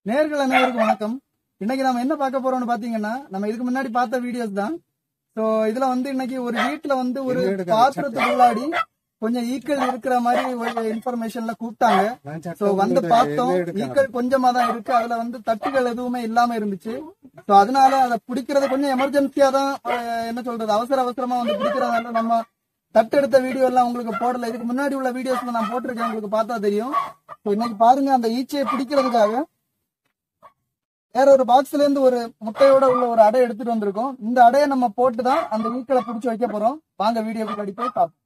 நேர்கள் அனைவருக்கும் வணக்கம் இன்னைக்கு நம்ம என்ன பார்க்க போறோம்னு பாத்தீங்கன்னா நம்ம இதுக்கு முன்னாடி பார்த்த வீடியோஸ் தான் சோ இதுல வந்து இன்னைக்கு ஒரு வீட்டுல வந்து ஒரு பாத்திரத்துக்குள்ளாடி கொஞ்சம் ஈக்கள் இருக்கிற மாதிரி ஒரு இன்ஃபர்மேஷன்ல கூப்பிட்டாங்க சோ வந்து பார்த்தோம் ஈக்கள் கொஞ்சமா தான் இருக்கு அதுல வந்து தட்டுகள் எதுவுமே இல்லாம இருந்துச்சு சோ அதனால அதை பிடிக்கிறது கொஞ்சம் எமர்ஜென்சியா தான் அஹ், என்ன சொல்றது அவசர அவசரமா வந்து பிடிக்கிறதால நம்ம தட்டு எடுத்த வீடியோ எல்லாம் உங்களுக்கு போடல இதுக்கு முன்னாடி உள்ள வீடியோஸ்ல நான் போட்டிருக்கேன் உங்களுக்கு பார்த்தா தெரியும் So, இன்னைக்கு பாருங்க அந்த ஈச்சையை பிடிக்கிறதுக்காக வேற ஒரு பாக்ஸ்ல இருந்து ஒரு முட்டையோட உள்ள ஒரு அடை எடுத்துட்டு வந்திருக்கோம் இந்த அடையை நம்ம போட்டு தான் அந்த ஈக்களை பிடிச்சு வைக்க போறோம் வாங்க வீடியோக்கு அடி போய் பார்ப்போம்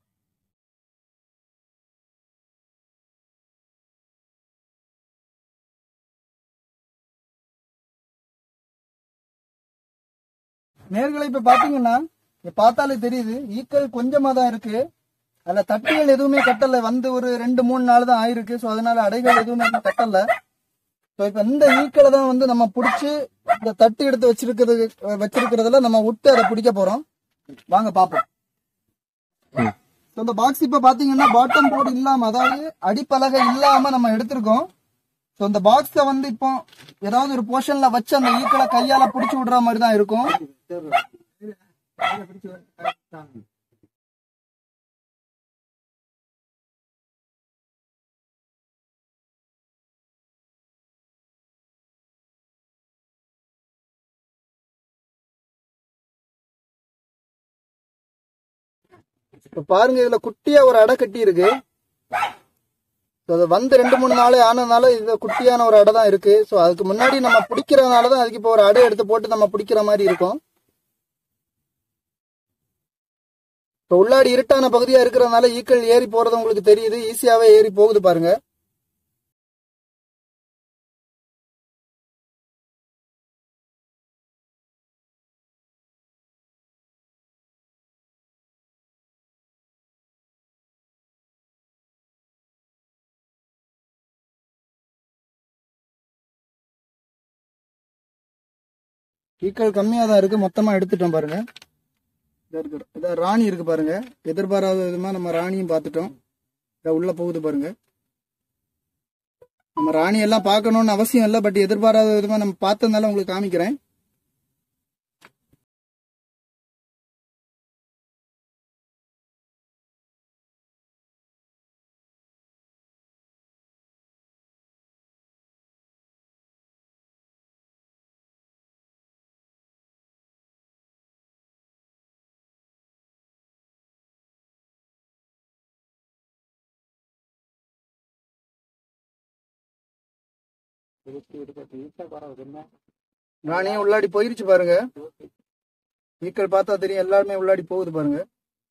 நேர்களை இப்ப பாத்தீங்கன்னா இங்க பார்த்தாலே தெரியுது ஈக்கள் கொஞ்சமா தான் இருக்கு அதுல தட்டுகள் எதுவுமே கட்டல வந்து ஒரு ரெண்டு மூணு நாள் தான் ஆயிருக்கு சோ அதனால அடைகள் எதுவுமே இன்னும் கட்டல சோ இப்ப இந்த ஈக்களை தான் வந்து நம்ம புடிச்சு இந்த தட்டு எடுத்து வச்சிருக்கிறது வச்சிருக்கிறதுல நம்ம விட்டு அதை பிடிக்க போறோம் வாங்க பாப்போம் So, இந்த பாக்ஸ் இப்ப பாத்தீங்கன்னா பாட்டம் போர்டு இல்லாம அதாவது அடிப்பலகை இல்லாம நம்ம எடுத்திருக்கோம் சோ இந்த பாக்ஸ வந்து இப்போ ஏதாவது ஒரு போர்ஷன்ல வச்சு அந்த ஈக்களை கையால புடிச்சு விடுற மாதிரி தான் இருக்கும் இப்ப பாருங்க இதுல குட்டியா ஒரு அடை கட்டி இருக்கு So, அது வந்து ரெண்டு மூணு நாளே ஆனதுனால இது குட்டியான ஒரு அடை தான் இருக்கு சோ அதுக்கு முன்னாடி நம்ம பிடிக்கிறதுனால தான் அதுக்கு இப்போ ஒரு அடை எடுத்து போட்டு நம்ம பிடிக்கிற மாதிரி இருக்கும் இப்போ உள்ளாடி இருட்டான பகுதியா இருக்கிறதுனால ஈக்கள் ஏறி போறது உங்களுக்கு தெரியுது ஈஸியாவே ஏறி போகுது பாருங்க ஈக்கள் கம்மியா தான் இருக்கு மொத்தமா எடுத்துட்டோம் பாருங்க இதா இருக்கு இதா ராணி இருக்கு பாருங்க எதிர்பாராத விதமா நம்ம ராணியும் பார்த்துட்டோம் இதா உள்ள போகுது பாருங்க நம்ம ராணி எல்லாம் பார்க்கணும்னு அவசியம் இல்லை பட் எதிர்பாராத விதமா நம்ம பார்த்ததுனால உங்களுக்கு காமிக்கிறேன் ராணியும் உள்ளாடி போயிருச்சு பாருங்க ஈக்கள் பார்த்தா தெரியும் எல்லாருமே உள்ளாடி போகுது பாருங்க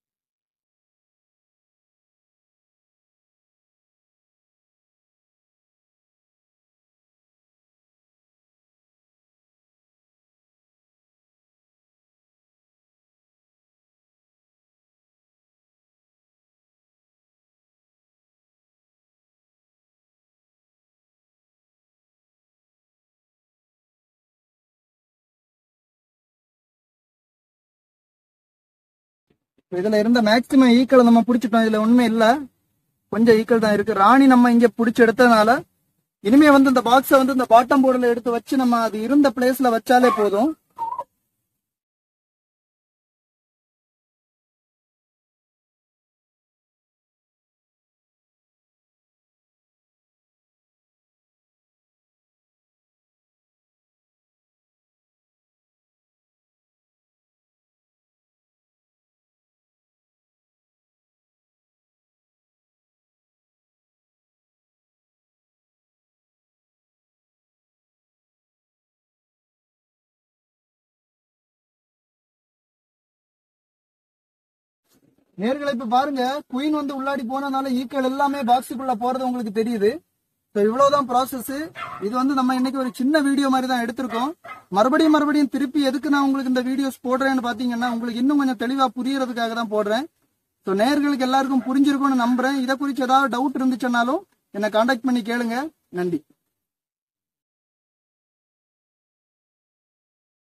இப்ப இதுல இருந்த மேக்சிமம் ஈக்களை நம்ம பிடிச்சிட்டோம் இதுல ஒண்ணுமே இல்ல கொஞ்சம் ஈக்கள் தான் இருக்கு ராணி நம்ம இங்க பிடிச்சி எடுத்ததுனால இனிமே வந்து இந்த பாக்ஸ வந்து இந்த பாட்டம் போர்டுல எடுத்து வச்சு நம்ம அது இருந்த பிளேஸ்ல வச்சாலே போதும் நேர்களை இப்ப பாருங்க குயின் வந்து உள்ளாடி போனதுனால ஈக்கள் எல்லாமே பாக்ஸுக்குள்ள போறது உங்களுக்கு தெரியுது So, இவ்வளவுதான் ப்ராசஸ் இது வந்து நம்ம இன்னைக்கு ஒரு சின்ன வீடியோ மாதிரி தான் எடுத்திருக்கோம் மறுபடியும் மறுபடியும் திருப்பி எதுக்கு நான் உங்களுக்கு இந்த வீடியோஸ் போடுறேன்னு பாத்தீங்கன்னா உங்களுக்கு இன்னும் கொஞ்சம் தெளிவா புரியறதுக்காக தான் போடுறேன் ஸோ நேர்களுக்கு எல்லாருக்கும் புரிஞ்சிருக்கும்னு நம்புறேன் இதை குறித்து ஏதாவது டவுட் இருந்துச்சுன்னாலும் என்னை காண்டாக்ட் பண்ணி கேளுங்க நன்றி